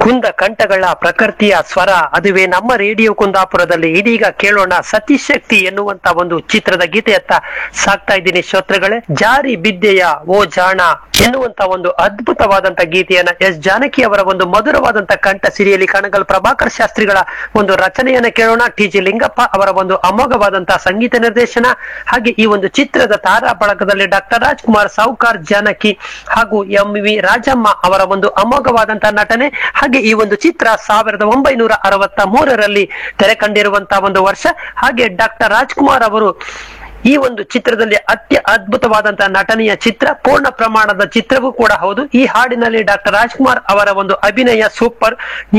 ಕುಂದ ಕಂಠಗಳ ಪ್ರಕೃತಿಯ ಸ್ವರ ಅದುವೇ ನಮ್ಮ ರೇಡಿಯೋ ಕುಂದಾಪುರದಲ್ಲಿ ಇದೀಗ ಕೇಳೋಣ ಸತಿಶಕ್ತಿ ಎನ್ನುವಂತ ಒಂದು ಚಿತ್ರದ ಗೀತೆಯತ್ತ ಸಾಕ್ತಾ ಇದ್ದೀನಿ ಶ್ರೋತೃಗಳೇ ಜಾರಿ ಬಿದ್ದೆಯ ಓ ಜಾಣ ಎನ್ನುವಂತ ಒಂದು ಅದ್ಭುತವಾದಂತ ಗೀತೆಯನ್ನ ಎಸ್ ಜಾನಕಿ ಅವರ ಒಂದು ಮಧುರವಾದಂತ ಕಂಠ ಸಿರಿಯಲ್ಲಿ ಕಣಗಲ್ ಪ್ರಭಾಕರ್ ಶಾಸ್ತ್ರಿಗಳ ಒಂದು ರಚನೆಯನ್ನ ಕೇಳೋಣ ಟಿ ಜಿ ಲಿಂಗಪ್ಪ ಅವರ ಒಂದು ಅಮೋಘವಾದಂತಹ ಸಂಗೀತ ನಿರ್ದೇಶನ ಹಾಗೆ ಈ ಒಂದು ಚಿತ್ರದ ತಾರಾ ಬಳಗದಲ್ಲಿ ಡಾಕ್ಟರ್ ರಾಜ್ಕುಮಾರ್ ಸಾವುಕಾರ್ ಜಾನಕಿ ಹಾಗೂ ಎಂ ವಿ ರಾಜಮ್ಮ ಅವರ ಒಂದು ಅಮೋಘವಾದಂತಹ ನಟನೆ ಹಾಗೆ ಈ ಒಂದು ಚಿತ್ರ ಸಾವಿರದ ಒಂಬೈನೂರ ಅರವತ್ತ ಮೂರರಲ್ಲಿ ತೆರೆ ಕಂಡಿರುವಂತಹ ಒಂದು ವರ್ಷ ಹಾಗೆ ಡಾಕ್ಟರ್ ರಾಜ್ಕುಮಾರ್ ಅವರು ಈ ಒಂದು ಚಿತ್ರದಲ್ಲಿ ಅತ್ಯ ಅದ್ಭುತವಾದಂತಹ ನಟನೆಯ ಚಿತ್ರ ಪೂರ್ಣ ಪ್ರಮಾಣದ ಚಿತ್ರವೂ ಕೂಡ ಹೌದು ಈ ಹಾಡಿನಲ್ಲಿ ಡಾಕ್ಟರ್ ರಾಜ್ಕುಮಾರ್ ಅವರ ಒಂದು ಅಭಿನಯ ಸೂಪರ್